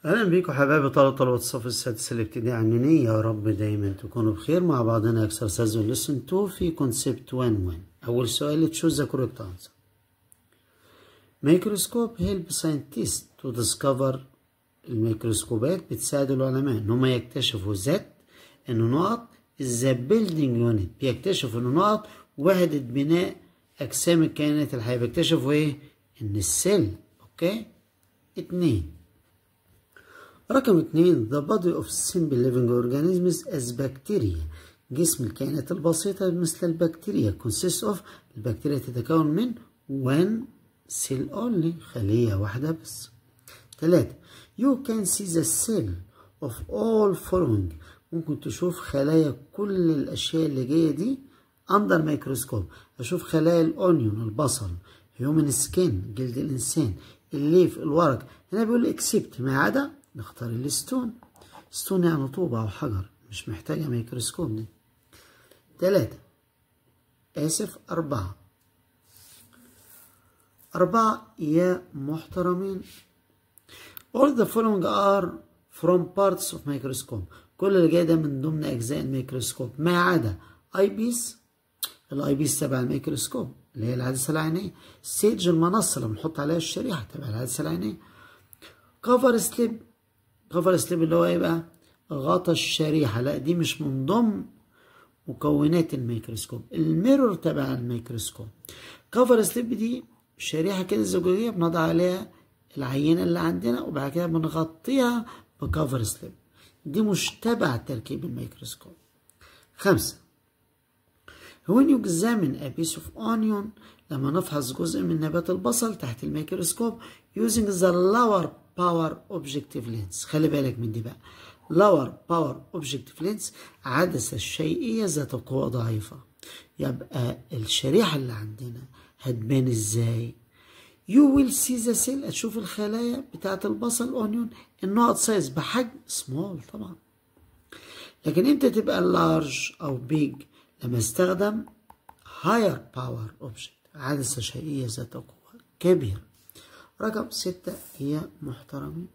اهلا بيكم حبايبي طلبة طلبة الصف السادس الابتدائي عاملين ايه يا رب دايما تكونوا بخير مع بعضنا اكسرسايز وليسن 2 في كونسبت 1 1 اول سؤال تشوز ذا كوريكت انسر ميكروسكوب هيلب ساينتست تو ديسكفر الميكروسكوبات بتساعد العلماء ان هم يكتشفوا ذات انه نقط ذا بيلدينج يونت بيكتشفوا انه نقط وحدة بناء اجسام الكائنات الحية بيكتشفوا ايه ان السيل اوكي اتنين رقم اتنين the body of simple living organisms as bacteria جسم الكائنات البسيطة مثل البكتيريا consists of البكتيريا تتكون من one cell only خلية واحدة بس تلاتة you can see the cell of all following ممكن تشوف خلايا كل الأشياء اللي جاية دي under microscope أشوف خلايا الأونيون البصل human skin جلد الإنسان الليف الورق هنا بيقول except ما عدا نختار الستون ستون يعني طوبة أو حجر مش محتاجة ميكروسكوب دي تلاتة آسف أربعة أربعة يا محترمين all the following are from parts of microscope كل اللي جاي ده من ضمن أجزاء الميكروسكوب ما عدا أي بيس الأي بيس تبع الميكروسكوب اللي هي العدسة العينية ستيج المنصة اللي بنحط عليها الشريحة تبع العدسة العينية كفر سليب كفر سليب اللي هو ايه بقى غطا الشريحة لا دي مش من ضمن مكونات الميكروسكوب الميرور تبع الميكروسكوب كفر سليب دي شريحة كده زجاجية بنضع عليها العينة اللي عندنا وبعد كده بنغطيها بكفر سليب دي مش تبع تركيب الميكروسكوب خمسة when you examine a piece of onion لما نفحص جزء من نبات البصل تحت الميكروسكوب using the lower باور اوبجكتيف لينس خلي بالك من دي بقى lower باور اوبجكتيف لينس عدسة شيئية ذات قوة ضعيفة يبقى الشريحة اللي عندنا هتبان ازاي you will see the cell هتشوف الخلايا بتاعة البصل اونيون النقط سايز بحجم small طبعا لكن امتى تبقى large او big لما استخدم higher power object عدسة شيئية ذات قوة كبيرة رقم ستة هي محترمين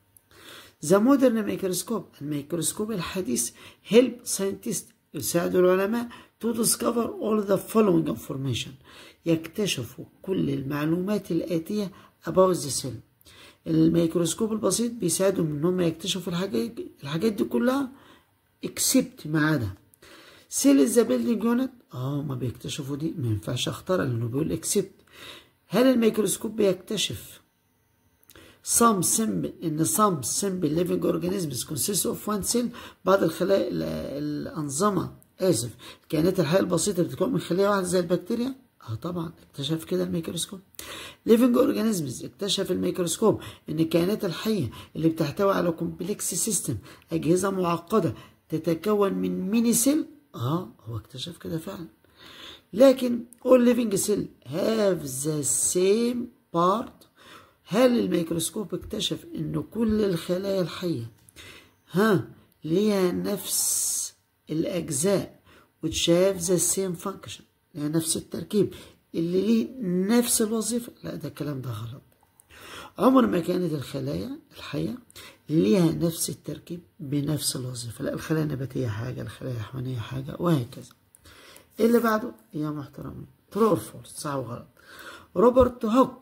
ذا مودرن ميكروسكوب الميكروسكوب الحديث هيلب ساينتست يساعد العلماء to discover all the following information يكتشفوا كل المعلومات الآتية about the cell الميكروسكوب البسيط بيساعدهم ان هم يكتشفوا الحاجات الحاجات دي كلها except ما عدا سيل ذا بيلدينج يونت اه ما بيكتشفوا دي ما ينفعش اختارها لانه بيقول اكسبت هل الميكروسكوب بيكتشف some simple ان some simple living organisms consist of one cell بعض الخلايا الأنظمة آسف الكائنات الحية البسيطة بتتكون من خلية واحدة زي البكتيريا اه طبعا اكتشف كده الميكروسكوب living organisms اكتشف الميكروسكوب ان الكائنات الحية اللي بتحتوي على كومبلكس سيستم أجهزة معقدة تتكون من ميني سيل اه هو اكتشف كده فعلا لكن all living cell have the same part هل الميكروسكوب اكتشف ان كل الخلايا الحية ها ليها نفس الاجزاء which have the same function ليها نفس التركيب اللي ليه نفس الوظيفة لا ده الكلام ده غلط عمر ما كانت الخلايا الحية ليها نفس التركيب بنفس الوظيفة لا الخلايا النباتية حاجة الخلايا الحيوانية حاجة وهكذا اللي بعده يا محترمين ترو اور فولس صح وغلط روبرت هوك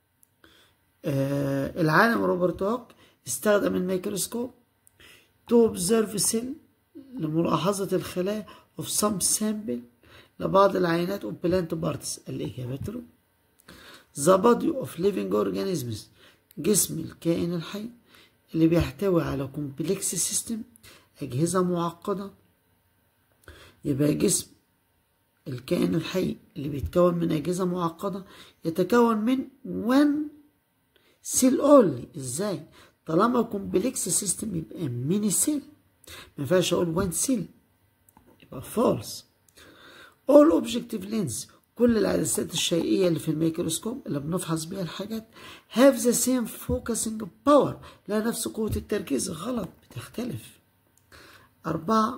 آه العالم روبرت هوك استخدم الميكروسكوب تو اوبزرف سيل لملاحظة الخلايا اوف سام سامبل لبعض العينات اوف بلانت بارتس الإجابة ترو ذا بادي اوف ليفينج اورجانيزمز جسم الكائن الحي اللي بيحتوي على كومبلكس سيستم أجهزة معقدة يبقى جسم الكائن الحي اللي بيتكون من أجهزة معقدة يتكون من one cell only ازاي طالما كومبلكس سيستم يبقى ميني سيل ما ينفعش اقول one cell يبقى false all objective lens كل العدسات الشيئية اللي في الميكروسكوب اللي بنفحص بيها الحاجات have the same focusing power لها نفس قوة التركيز غلط بتختلف أربعة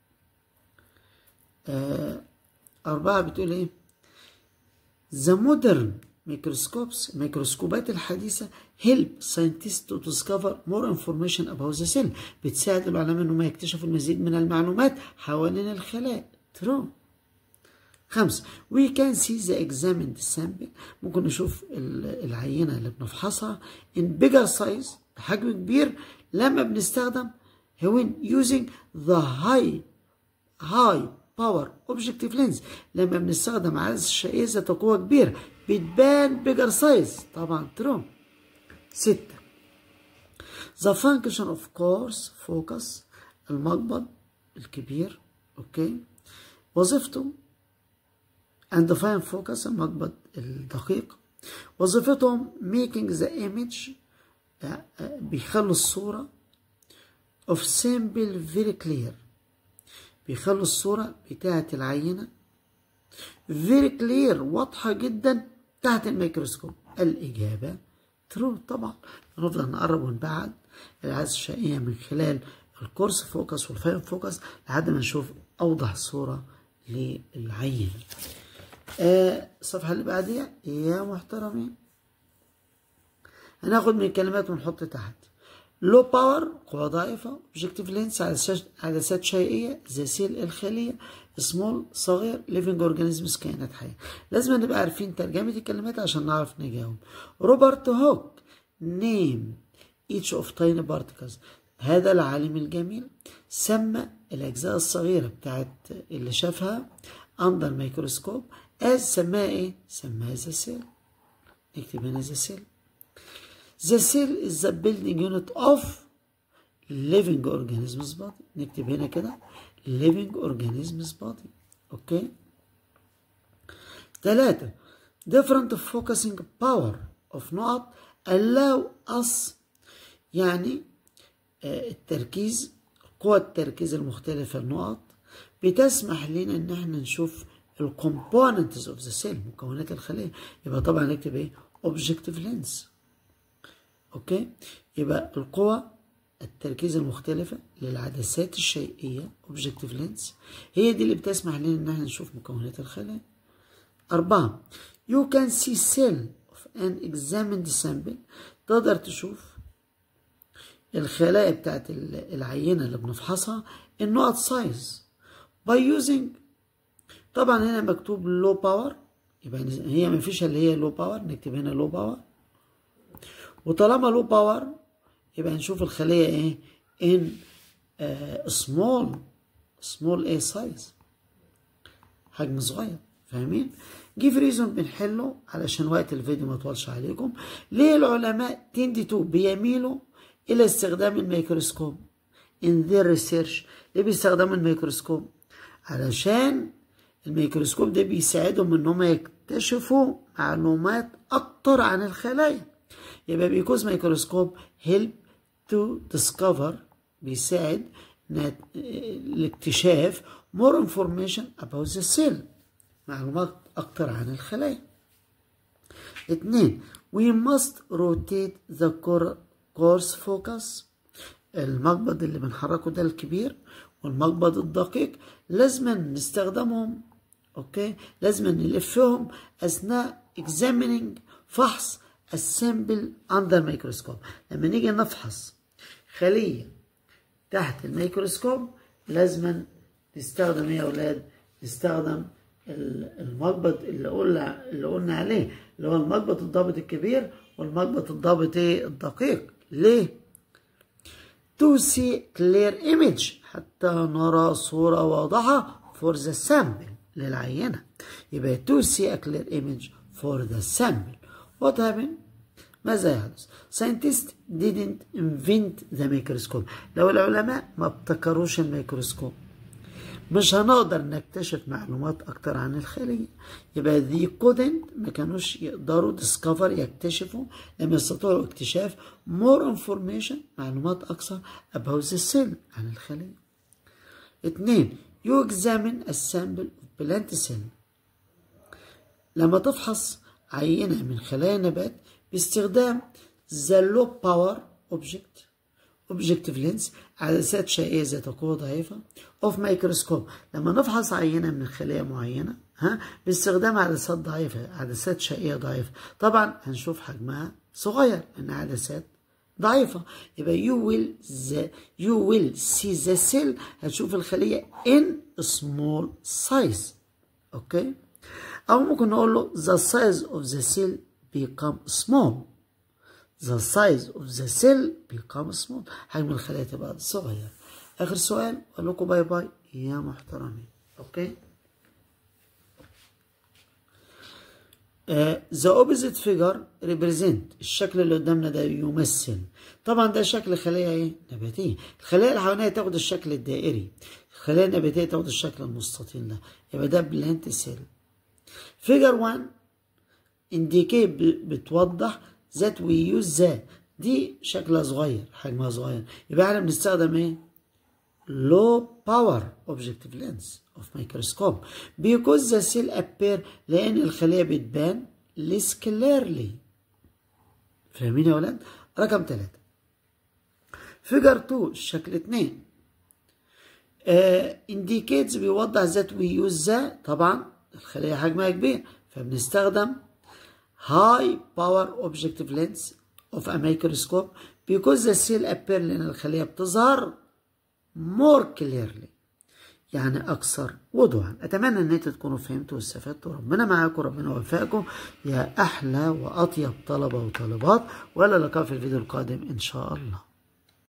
آه أربعة بتقول إيه The modern microscopes الميكروسكوبات الحديثة help scientists to discover more information about the cell بتساعد العلماء انهم يكتشفوا المزيد من المعلومات حوالين الخلايا true خمسة we can see the examined sample ممكن نشوف العينة اللي بنفحصها in bigger size بحجم كبير لما بنستخدم when using the high high باور اوبجكتيف لينز لما بنستخدم عدسة شقية ذات قوة كبيرة بتبان بيجر سايز طبعا ترو ستة The function of course focus المقبض الكبير اوكي وظيفته and fine focus المقبض الدقيق وظيفتهم making the image بيخلوا الصورة of sample very clear بيخلوا الصورة بتاعة العينة very clear واضحة جدا تحت الميكروسكوب الإجابة ترو طبعا نفضل نقرب ونبعد العدسة الشقية من خلال الكورس فوكس والفاين فوكس لحد ما نشوف أوضح صورة للعينة آه الصفحة اللي بعديها يا محترمين هناخد من الكلمات ونحط تحت لو باور قوة ضعيفة اوبجكتيف لينس عدسات شيئية زي سيل الخلية سمول صغير ليفنج اورجانيزمز كائنات حية لازم نبقى عارفين ترجمة الكلمات عشان نعرف نجاوب روبرت هوك نيم each of tiny particles هذا العالم الجميل سمى الأجزاء الصغيرة بتاعت اللي شافها أندر ميكروسكوب as سماها إيه؟ سماها ذا سيل نكتب هنا ذا سيل The cell is the building unit of living organisms body نكتب هنا كده living organisms body اوكي ثلاثة different focusing power of نقط allow us يعني التركيز قوة التركيز المختلفة النقط بتسمح لنا ان احنا نشوف الكومبوننتس اوف ذا سيل مكونات الخلية يبقى طبعا نكتب ايه objective lens اوكي يبقى القوى التركيز المختلفة للعدسات الشيئية objective lens هي دي اللي بتسمح لنا ان احنا نشوف مكونات الخلايا أربعة you can see cell of an examined sample تقدر تشوف الخلايا بتاعت العينة اللي بنفحصها النقط سايز by using طبعا هنا مكتوب low power يبقى هي مفيش اللي هي low power نكتب هنا low power وطالما له باور يبقى هنشوف الخلية ايه ان سمول سمول ايه سايز حجم صغير فاهمين جيف ريزون بنحله علشان وقت الفيديو ما يطولش عليكم ليه العلماء تندي تو بيميلوا الى استخدام الميكروسكوب in their research ليه بيستخدموا الميكروسكوب علشان الميكروسكوب ده بيساعدهم ان هم يكتشفوا معلومات اكتر عن الخلايا يبقى بيكوز ميكروسكوب help to discover بيساعد الاكتشاف more information about the cell معلومات أكتر عن الخلايا اتنين we must rotate the course focus المقبض اللي بنحركه ده الكبير والمقبض الدقيق لازم نستخدمهم اوكي لازم نلفهم اثناء examining فحص السامبل اندر ميكروسكوب لما نيجي نفحص خلية تحت الميكروسكوب لازم نستخدم ايه يا اولاد نستخدم المقبض اللي قلنا اللي قلنا عليه اللي هو المقبض الضابط الكبير والمقبض الضابط ايه الدقيق ليه to see clear image حتى نرى صورة واضحة for the sample للعينة يبقى to see a clear image for the sample What happened? ماذا يحدث؟ Scientists didn't invent the microscope. لو العلماء ما ابتكروش الميكروسكوب مش هنقدر نكتشف معلومات أكتر عن الخلية يبقى ذي couldn't ما كانوش يقدروا discover يكتشفوا لم يستطيعوا اكتشاف more information معلومات أكثر about the cell عن الخلية اتنين you examine a sample of plant cell لما تفحص عينة من خلايا النبات باستخدام the low power object objective lens عدسات شائعة ذات قوة ضعيفة of microscope لما نفحص عينة من خلايا معينة ها باستخدام عدسات ضعيفة عدسات شقية ضعيفة طبعا هنشوف حجمها صغير لأن عدسات ضعيفة يبقى you will the, you will see the cell هتشوف الخلية in small size اوكي أو ممكن نقول له the size of the cell become small the size of the cell become small حجم الخلية تبقى صغير آخر سؤال أقول لكم باي باي يا محترمين اوكي ذا اوبوزيت فيجر ريبريزنت الشكل اللي قدامنا ده يمثل طبعا ده شكل خليه ايه نباتيه الخلايا الحيوانيه تاخد الشكل الدائري الخلايا النباتيه تاخد الشكل المستطيل ده يبقى ده بلانت سيل فيجر 1 انديكيت بتوضح ذات وي يوز ذا دي شكلها صغير حجمها صغير يبقى احنا بنستخدم ايه low power objective lens of microscope because the cell appear لأن الخلية بتبان less clearly فاهمين يا ولاد؟ رقم ثلاثة فيجر 2 شكل 2 uh, indicates بيوضح ذات we use ذا طبعا الخلية حجمها كبير فبنستخدم high power objective lens of a microscope because the cell appear لأن الخلية بتظهر more clearly يعني أكثر وضوحا أتمنى أن انتوا تكونوا فهمتوا واستفدتوا ربنا معاكم ربنا يوفقكم يا أحلى وأطيب طلبة وطالبات وإلى اللقاء في الفيديو القادم إن شاء الله